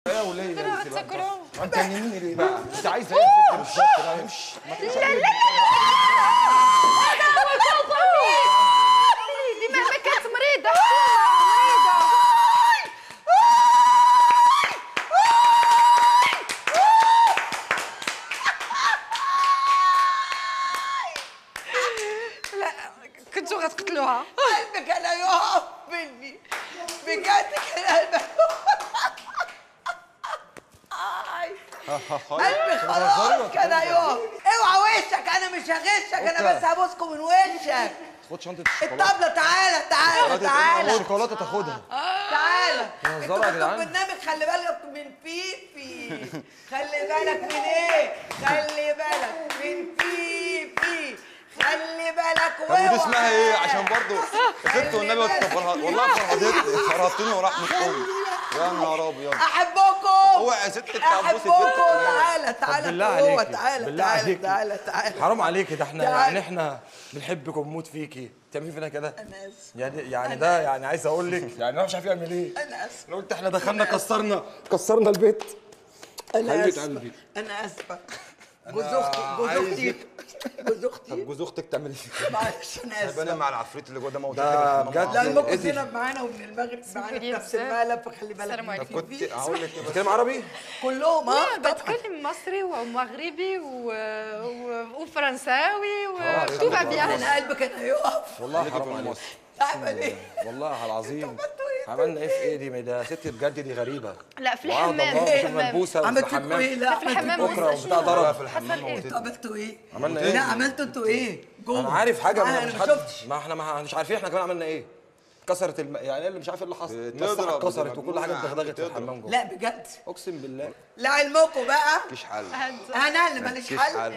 يا وليه كده انت بقى؟ هتسكروا. انت جنني ليه بقى انت عايزه ايه يا ست بالظبط بقى امشي ما تمشي. دي مهما كانت مريضة مريضة لا كنتوا غتقتلوها قلبي كان هيقف مني بجد كان قلبي آي. قلبي خلاص كان هيقف اوعى وشك انا مش هغشك انا بس هبوسكم من وشك خد شنطه الشوكولاته الطبلة تعالى تعالى تعالى الشوكولاته تاخدها تعالى بتهزروا انتوا يا كنتوا جدعان؟ في برنامج خلي بالك من فيفي خلي بالك من ايه خلي بالك من فيفي خلي بالك طب ودي واوعى. اسمها ايه عشان برضه ست والنبي فرهط والله فرهطتني فرهطتني ورحمه امي يا نهار ابيض احبكم اوعى يا ست بتاع بوسي احبكم البنت تعالى تعالى بالله جوه عليكي تعالى بالله تعالى عليكي تعالى تعالى حرام عليكي ده احنا تعال. يعني احنا بنحبك وبنموت فيكي تعملي فينا كده انا اسف يعني يعني ده يعني عايز اقول لك يعني انا مش عارف يعمل ايه انا اسف انا قلت احنا دخلنا كسرنا كسرنا البيت انا حبيبة اسفه قلبي. انا اسفه جوز اختي جوز عايز اختي جوز اختي طب جوز اختك تعمل ايه؟ معلش انا انا اسفه مع العفريت اللي جوه ده موت ده بجد لا الموقف إذن. زينب معانا ومن المغرب معانا في سوري نفس بزاف. المقلب فخلي بالك السلام من عليكم. كنت الفيفي. هقول لك بتتكلم عربي كلهم اه طبعا بتكلم مصري ومغربي و... و... وفرنساوي و عليك. تو فا بيان انا قلبي كان هيقف والله حرام عليك اعمل ايه والله العظيم عملتوا ايه عملنا ايه في ايه دي ما ده ست بجد دي غريبه لا في وعاد الحمام الله في شوف الحمام ملبوسه وفي عملت فيكوا الحمام ايه لا في الحمام بكره وسط وبتاع ضرب في الحمام حصل ايه؟ انتوا عملتوا ايه؟ عملنا لا ايه؟ عملتوا انتوا ايه؟ جوه انا عارف حاجه انا ما مش مش حد شفتش ما احنا ما مش عارفين احنا كمان عملنا ايه كسرت الم... يعني اللي مش عارف ايه اللي حصل بتضرب، مسحت اتكسرت بتضرب. وكل حاجه اتدغدغت في بتضرب. الحمام جوه لا بجد اقسم بالله لعلمكم بقى مفيش حل هاد- انا اللي ماليش مفيش حل حل